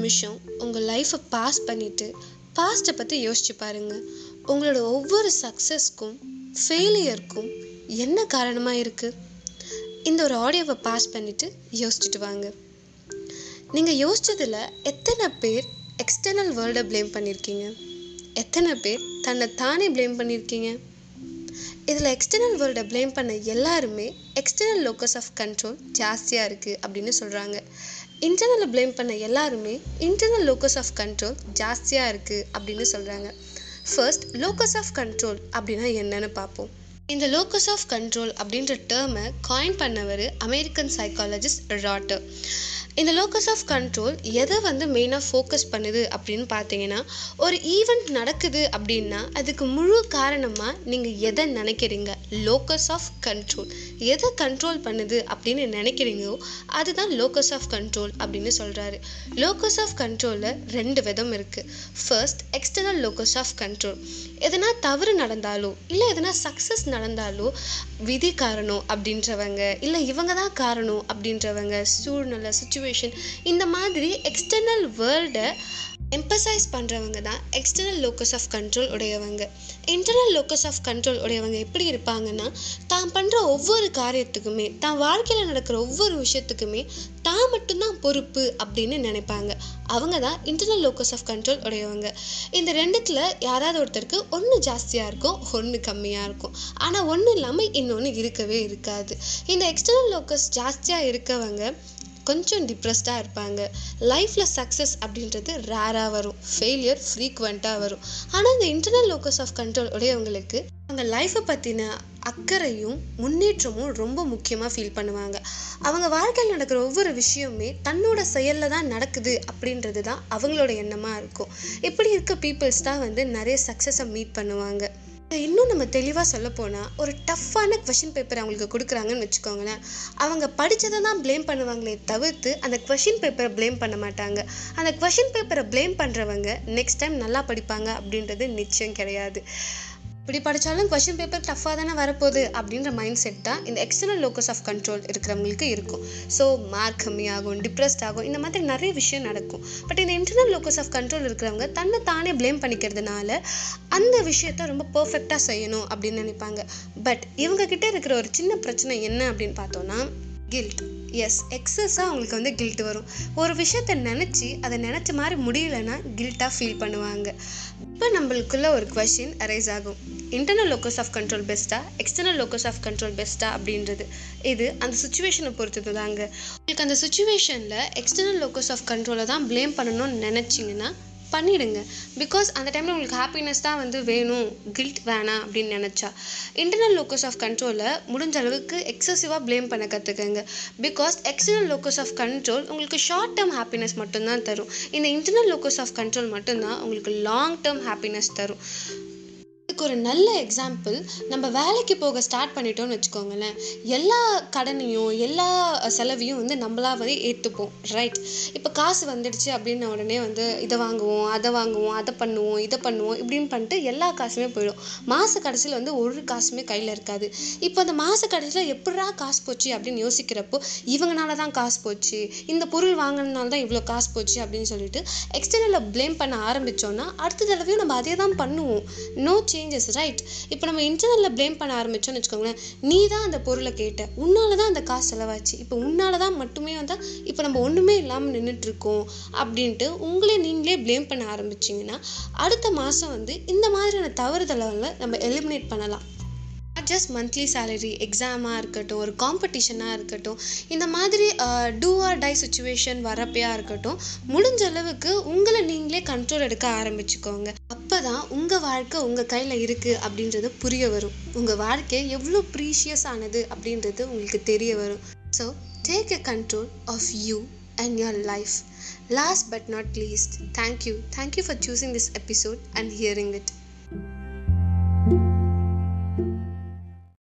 நிமிஷம் உங்கள் லைஃப்பை பாஸ் பண்ணிவிட்டு பாஸ்ட்டை பற்றி யோசிச்சு பாருங்கள் உங்களோட ஒவ்வொரு சக்ஸஸ்க்கும் ஃபெயிலியருக்கும் என்ன காரணமாக இருக்குது இந்த ஒரு ஆடியோவை பாஸ் பண்ணிவிட்டு யோசிச்சுட்டு வாங்க நீங்கள் யோசிச்சதில் எத்தனை பேர் எக்ஸ்டர்னல் வேர்ல்டை ப்ளேம் பண்ணியிருக்கீங்க எத்தனை பேர் தன்னை தானே ப்ளேம் பண்ணியிருக்கீங்க இதில் எக்ஸ்டர்னல் வேர்ல்டை ப்ளேம் பண்ண எல்லாருமே எக்ஸ்டர்னல் லோக்கஸ் ஆஃப் கண்ட்ரோல் ஜாஸ்தியாக இருக்குது அப்படின்னு சொல்கிறாங்க இன்டர்னலை ப்ளேம் பண்ண எல்லாருமே இன்டர்னல் லோக்கஸ் ஆஃப் கண்ட்ரோல் ஜாஸ்தியாக இருக்குது அப்படின்னு சொல்கிறாங்க ஃபர்ஸ்ட் லோக்கஸ் ஆஃப் கண்ட்ரோல் அப்படின்னா என்னன்னு பார்ப்போம் இந்த லோக்கஸ் ஆஃப் கண்ட்ரோல் அப்படின்ற டேர்மை காயின் பண்ணவர் அமெரிக்கன் சைக்காலஜிஸ்ட் ராட்டர் இந்த லோக்கஸ் ஆஃப் கண்ட்ரோல் எதை வந்து மெயினாக ஃபோக்கஸ் பண்ணுது அப்படின்னு பார்த்தீங்கன்னா ஒரு ஈவெண்ட் நடக்குது அப்படின்னா அதுக்கு முழு காரணமாக நீங்கள் எதை நினைக்கிறீங்க லோக்கஸ் ஆஃப் கண்ட்ரோல் எதை கண்ட்ரோல் பண்ணுது அப்படின்னு நினைக்கிறீங்களோ அதுதான் லோக்கஸ் ஆஃப் கண்ட்ரோல் அப்படின்னு சொல்கிறாரு லோக்கஸ் ஆஃப் கண்ட்ரோலில் ரெண்டு விதம் இருக்குது first external locus of control எதனா தவறு நடந்தாலோ இல்லை எதனா சக்ஸஸ் நடந்தாலோ விதி காரணம் அப்படின்றவங்க இல்லை இவங்க தான் காரணம் அப்படின்றவங்க சூழ்நிலை சுச்சுவேஷன் இந்த மாதிரி எக்ஸ்டர்னல் வேர்ல்டை எம்பசைஸ் பண்ணுறவங்க தான் எக்ஸ்டர்னல் லோக்கஸ் ஆஃப் கண்ட்ரோல் உடையவங்க இன்டர்னல் லோக்கஸ் ஆஃப் கண்ட்ரோல் உடையவங்க எப்படி இருப்பாங்கன்னா தான் பண்ணுற ஒவ்வொரு காரியத்துக்குமே தான் வாழ்க்கையில் நடக்கிற ஒவ்வொரு விஷயத்துக்குமே தான் மட்டும்தான் பொறுப்பு அப்படின்னு நினைப்பாங்க அவங்க தான் இன்டர்னல் லோக்கஸ் ஆஃப் கண்ட்ரோல் உடையவங்க இந்த ரெண்டுத்தில் யாராவது ஒருத்தருக்கு ஒன்று ஜாஸ்தியாக இருக்கும் ஒன்று கம்மியாக இருக்கும் ஆனால் ஒன்று இல்லாமல் இன்னொன்று இருக்கவே இருக்காது இந்த எக்ஸ்டர்னல் லோக்கஸ் ஜாஸ்தியாக இருக்கவங்க கொஞ்சம் டிப்ரெஸ்டாக இருப்பாங்க லைஃப்பில் சக்ஸஸ் அப்படின்றது ரேராக வரும் ஃபெயிலியர் ஃப்ரீக்வெண்ட்டாக வரும் ஆனால் இந்த இன்டர்னல் லோக்கஸ் ஆஃப் கண்ட்ரோல் உடையவங்களுக்கு அவங்க லைஃப்பை பற்றின அக்கறையும் முன்னேற்றமும் ரொம்ப முக்கியமாக ஃபீல் பண்ணுவாங்க அவங்க வாழ்க்கையில் நடக்கிற ஒவ்வொரு விஷயமே தன்னோட செயலில் தான் நடக்குது அப்படின்றது தான் அவங்களோட எண்ணமாக இருக்கும் இப்படி இருக்க பீப்புள்ஸ் தான் வந்து நிறைய சக்ஸஸை மீட் பண்ணுவாங்க இன்னும் நம்ம தெளிவாக சொல்ல போனால் ஒரு டஃப்பான கொஷின் பேப்பர் அவங்களுக்கு கொடுக்குறாங்கன்னு வச்சுக்கோங்களேன் அவங்க படித்ததை தான் ப்ளேம் பண்ணுவாங்களே தவிர்த்து அந்த கொஷின் பேப்பரை ப்ளேம் பண்ண மாட்டாங்க அந்த கொஷின் பேப்பரை ப்ளேம் பண்ணுறவங்க நெக்ஸ்ட் டைம் நல்லா படிப்பாங்க அப்படின்றது நிச்சயம் கிடையாது இப்படி படித்தாலும் கொஷின் பேப்பர் டஃப்பாக தானே வரப்போகுது அப்படின்ற மைண்ட் செட் தான் இந்த எக்ஸ்டர்னல் லோக்கஸ் ஆஃப் கண்ட்ரோல் இருக்கிறவங்களுக்கு இருக்கும் ஸோ மார்க் கம்மியாகும் டிப்ரெஸ்ட் ஆகும் இந்த மாதிரி நிறைய விஷயம் நடக்கும் பட் இந்த இன்டர்னல் லோக்கஸ் ஆஃப் கண்ட்ரோல் இருக்கிறவங்க தன்னை தானே ப்ளேம் பண்ணிக்கிறதுனால அந்த விஷயத்த ரொம்ப பர்ஃபெக்டாக செய்யணும் அப்படின்னு நினைப்பாங்க பட் இவங்க கிட்ட இருக்கிற ஒரு சின்ன பிரச்சனை என்ன அப்படின்னு பார்த்தோன்னா கில்ட் எஸ் எக்ஸஸாக அவங்களுக்கு வந்து கில்ட் வரும் ஒரு விஷயத்த நினச்சி அதை நினச்ச மாதிரி முடியலன்னா கில்ட்டாக ஃபீல் பண்ணுவாங்க இப்போ நம்மளுக்குள்ள ஒரு கொஷின் அரைஸ் ஆகும் இன்டர்னல் லோக்கஸ் ஆஃப் கண்ட்ரோல் பெஸ்ட்டா எக்ஸ்டர்னல் லோக்கஸ் ஆஃப் கண்ட்ரோல் பெஸ்ட்டா அப்படின்றது இது அந்த சுச்சுவேஷனை பொறுத்தது தாங்க உங்களுக்கு அந்த சுச்சுவேஷனில் எக்ஸ்டர்னல் லோக்கஸ் ஆஃப் கண்ட்ரோலை தான் ப்ளேம் பண்ணணும்னு நினச்சிங்கன்னா பண்ணிடுங்க பிகாஸ் அந்த டைமில் உங்களுக்கு ஹாப்பினஸ் தான் வந்து வேணும் கில்ட் வேணாம் அப்படின்னு நினச்சா இன்டர்னல் லோக்கஸ் ஆஃப் கண்ட்ரோலை முடிஞ்ச அளவுக்கு எக்ஸசிவாக ப்ளேம் பண்ண கற்றுக்கங்க because external locus of control உங்களுக்கு ஷார்ட் டேர்ம் ஹாப்பினஸ் மட்டும்தான் தரும் இந்த இன்டர்னல் லோக்கஸ் ஆஃப் கண்ட்ரோல் மட்டும்தான் உங்களுக்கு லாங் டேர்ம் ஹாப்பினஸ் தரும் இதுக்கு ஒரு நல்ல எக்ஸாம்பிள் நம்ம வேலைக்கு போக ஸ்டார்ட் பண்ணிட்டோம்னு வச்சுக்கோங்களேன் எல்லா கடனையும் எல்லா செலவையும் வந்து நம்மளா வந்து ஏற்றுப்போம் ரைட் இப்போ காசு வந்துடுச்சு அப்படின்ன உடனே வந்து இதை வாங்குவோம் அதை வாங்குவோம் அதை பண்ணுவோம் இதை பண்ணுவோம் இப்படின்னு பண்ணிட்டு எல்லா காசுமே போயிடும் மாத கடைசியில் வந்து ஒரு காசுமே கையில் இருக்காது இப்போ அந்த மாத கடைசியில் எப்படா காசு போச்சு அப்படின்னு யோசிக்கிறப்போ இவங்கனால தான் காசு போச்சு இந்த பொருள் வாங்கினதுனால தான் இவ்வளோ காசு போச்சு அப்படின்னு சொல்லிட்டு எக்ஸ்டர்னலில் ப்ளேம் பண்ண ஆரம்பித்தோன்னா அடுத்த தடவையும் நம்ம அதே தான் பண்ணுவோம் நோ சேஞ்சஸ் ரைட் இப்போ நம்ம இன்டர்னலில் ப்ளேம் பண்ண ஆரம்பித்தோம்னு வச்சுக்கோங்களேன் நீ தான் அந்த பொருளை கேட்ட உன்னால தான் அந்த காசு செலவாச்சு இப்போ உன்னால தான் மட்டுமே வந்தால் இப்போ நம்ம ஒன்றுமே இல்லாமல் நின்றுட்டுருக்கோம் அப்படின்ட்டு உங்களே நீங்களே ப்ளேம் பண்ண ஆரம்பிச்சிங்கன்னா அடுத்த மாதம் வந்து இந்த மாதிரியான தவறுதலை நம்ம எலிமினேட் பண்ணலாம் நாட் ஜஸ்ட் மந்த்லி சேலரி எக்ஸாமாக இருக்கட்டும் ஒரு காம்படிஷனாக இருக்கட்டும் இந்த மாதிரி டூ ஆர் டை சுச்சுவேஷன் வரப்பையாக இருக்கட்டும் முடிஞ்ச அளவுக்கு உங்களை நீங்களே கண்ட்ரோல் எடுக்க ஆரம்பிச்சுக்கோங்க அப்போ தான் உங்கள் வாழ்க்கை உங்கள் கையில் இருக்குது அப்படின்றது புரிய வரும் உங்கள் வாழ்க்கை எவ்வளோ ப்ரீஷியஸ் ஆனது அப்படின்றது உங்களுக்கு தெரிய வரும் so take a control of you and your life last but not least thank you thank you for choosing this episode and hearing it